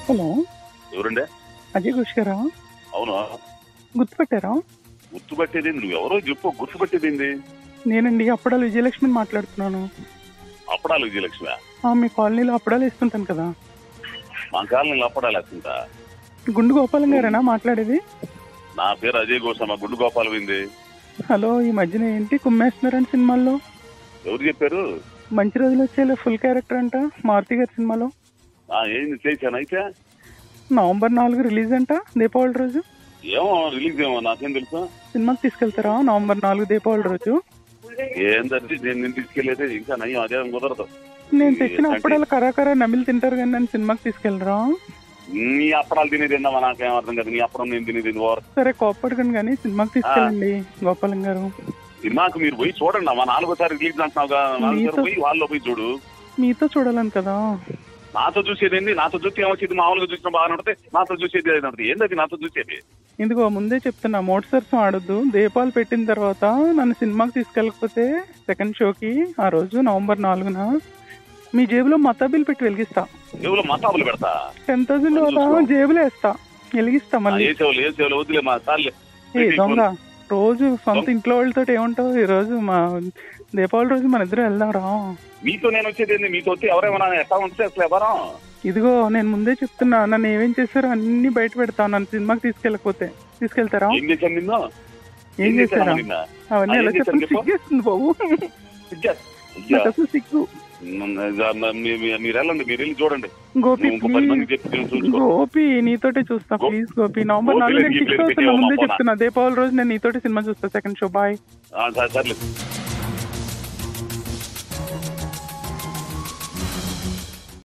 Hello ఎవరండి అజయ్ ఘోష్ గారా అవునా గుర్తుపెట్టారా గుర్తుపట్టేది నువ్వు ఎవరో చెప్పు గుర్తుపట్టేది నేనండి అప్పడాలు విజయలక్ష్మిని మాట్లాడుతున్నాను అప్పడాలు విజయలక్ష్మి ఆ, మీ కాలనీలో అప్పడాలు వేస్తుంటాను కదా మా కాలనీలో అప్పడాలు వేస్తుంటా గుండు గోపాలం గారేనా మాట్లాడేది నా పేరు అజయ్ గోసమ్మ గుండు గోపాల్ వింది హలో ఈ మధ్యన ఏంటి కుమ్మేస్తున్నారని సినిమాల్లో ఎవరు చెప్పారు మంచి రోజులు వచ్చేలా ఫుల్ క్యారెక్టర్ అంట మారుతి గారి సినిమాలో ఆ, ఏంది చేశాను అయితే నవంబర్ నాలుగు రిలీజ్ అంట దీపావళి రోజు ఏమో రిలీజ్ ఏమో నాకేం తెలుసా సినిమాకి తీసుకెళ్తారా నవంబర్ నాలుగు దీపావళి రోజు ఏంటంటే నేను నేను తీసుకెళ్ళేది ఇంకా నయ్యం అదేం కుదరదు నేను తెచ్చిన ఏంటంటే- అప్పడాలు కరాకరా నమిలి తింటారు కానీ నన్ను సినిమాకి తీసుకెళ్ళరా నీ అప్పడాలు తినేది ఏందమ్మా నాకేం అర్థం కాదు నీ అప్పడం నేను తినేది ఏంది ఓవర్ సరే కోప్పడకండి కానీ సినిమాకి తీసుకెళ్ళండి గోపాలం గారు సినిమాకు మీరు పోయి చూడండి అమ్మా నాలుగోసారి రిలీజ్ అంటున్నావుగా నాలుగోసారి మీతో- పోయి వాళ్ళు పోయి చూడు మీతో చూడాలని కదా నాతో చూసేది ఏంది నాతో చూస్తే ఏమొచ్చేది మామూలుగా చూసిన బాగా నడితే నాతో చూసేది ఏది నడితే ఏంది నాతో చూసేది ఇదిగో ముందే చెప్తున్నా మోటార్ ఆడొద్దు దీపాలు పెట్టిన తర్వాత నన్ను సినిమాకి తీసుకెళ్ళకపోతే సెకండ్ షోకి ఆ రోజు నవంబర్ నాలుగున మీ జేబులో మతా బిల్ పెట్టి వెలిగిస్తా ఎవరు మతాబులు పెడతా టెన్ థౌసండ్ అలా జేబులో వేస్తా వెలిగిస్తా మళ్ళీ ఏ సేవలు ఏ సేవలు వద్దులే మా సార్లే ఏ దొంగ రోజు సొంత ఇంట్లో వాళ్ళతో ఏముంటావు ఈ రోజు మా దీపావళి రోజు మన ఇద్దరు వెళ్దాంరా మీతో నేను వచ్చేది ఏంది మీతో వచ్చి ఎవరేమన్నా ఎట్లా ఉంటే అసలు ఎవరం ఇదిగో నేను ముందే చెప్తున్నా నన్ను ఏమేం చేశారో అన్ని బయట పెడతా నన్ను సినిమాకి తీసుకెళ్ళకపోతే తీసుకెళ్తారా ఏం చేశాను నిన్ను ఏం ఏం చేశాను చేశారా నిన్న అవన్నీ ఆ, ఎలా ఏం చేశాను చెప్పండి చెప్పు? సిగ్గేస్తుంది బాబు ఇయ్యా, ఇయ్యా. నాకు అసలు సిగ్గు నన్ను- ఇక మీ- మీ- మీరు వెళ్ళండి మీరు వెళ్ళి చూడండి గోపి నువ్వు ఇంకో పది ప్లీజ్ మందికి చెప్పి నేను చూసుకో గోపి నీతోటే చూస్తా గో- ప్లీజ్ గోపి నవంబర్ గోపి నాలుగు నేను లేదు, ఫిక్స్ లేదు, అవుతున్నా పెట్టేవమ్మా ముందే ఫోనా. చెప్తున్నా దీపావళి రోజు నేను నీతోటి సినిమా చూస్తా సెకండ్ షో బాయ్ ఆ, సరే, సర్లే